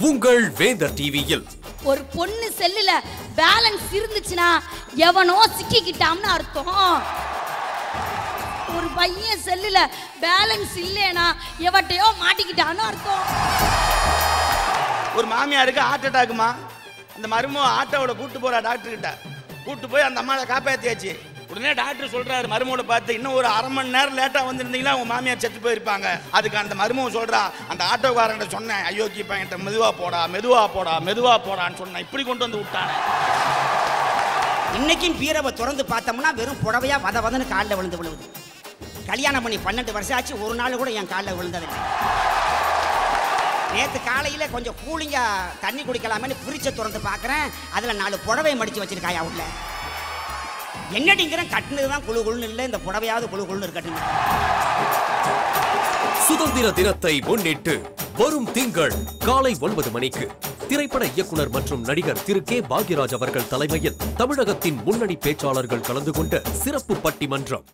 உங்கள் வேந்தர் டிவியில் ஒரு பொண்ணு செல்லுல பேலன்ஸ் இருந்துச்சுன்னா எவனோ சிக்கிக்கிட்டான்னு அர்த்தம் ஒரு பையன் செல்லுல பேலன்ஸ் இல்லைனா எவட்டையோ மாட்டிக்கிட்டான்னு அர்த்தம் ஒரு மாமியாருக்கு ஹார்ட் அட்டாக்குமா அந்த மருமக ஆட்டோவோட கூட்டு போறா டாக்டர் கிட்ட கூட்டு போய் அந்த அம்மாவை காப்பாத்தியாச்சு உடனே டாக்டர் சொல்றாரு மருமகளை பார்த்து இன்னும் ஒரு அரை மணி நேரம் லேட்டா வந்திருந்தீங்கன்னா உங்க மாமியார் செத்து போயிருப்பாங்க அதுக்கு அந்த மருமக சொல்றா அந்த ஆட்டோக்காரன்ட்ட சொன்னேன் ஐயோக்கி பையன்ட்ட மெதுவா போடா மெதுவா போடா மெதுவா போடான்னு சொன்னேன் இப்படி கொண்டு வந்து விட்டானே இன்னைக்கும் பீரவை திறந்து பார்த்தோம்னா வெறும் புடவையா வத வதன்னு காலில் விழுந்து விழுவுது கல்யாணம் பண்ணி பன்னெண்டு வருஷம் ஆச்சு ஒரு நாள் கூட என் காலில் விழுந்ததில்லை நேற்று காலையில் கொஞ்சம் கூலிங்கா தண்ணி குடிக்கலாமேன்னு ஃப்ரிட்ஜை திறந்து பார்க்குறேன் அதில் நாலு புடவை மடிச்சு வச்சிருக்காயா உள்ள என்னடிங்கிறேன் கட்டுனது தான் குழு குழுன்னு இல்லை இந்த புடவையாவது குழு குழுன்னு இருக்கட்டும் சுதந்திர தினத்தை முன்னிட்டு வரும் திங்கள் காலை ஒன்பது மணிக்கு திரைப்பட இயக்குனர் மற்றும் நடிகர் திரு கே பாக்யராஜ் அவர்கள் தலைமையில் தமிழகத்தின் முன்னணி பேச்சாளர்கள் கலந்து கொண்ட சிறப்பு பட்டிமன்றம்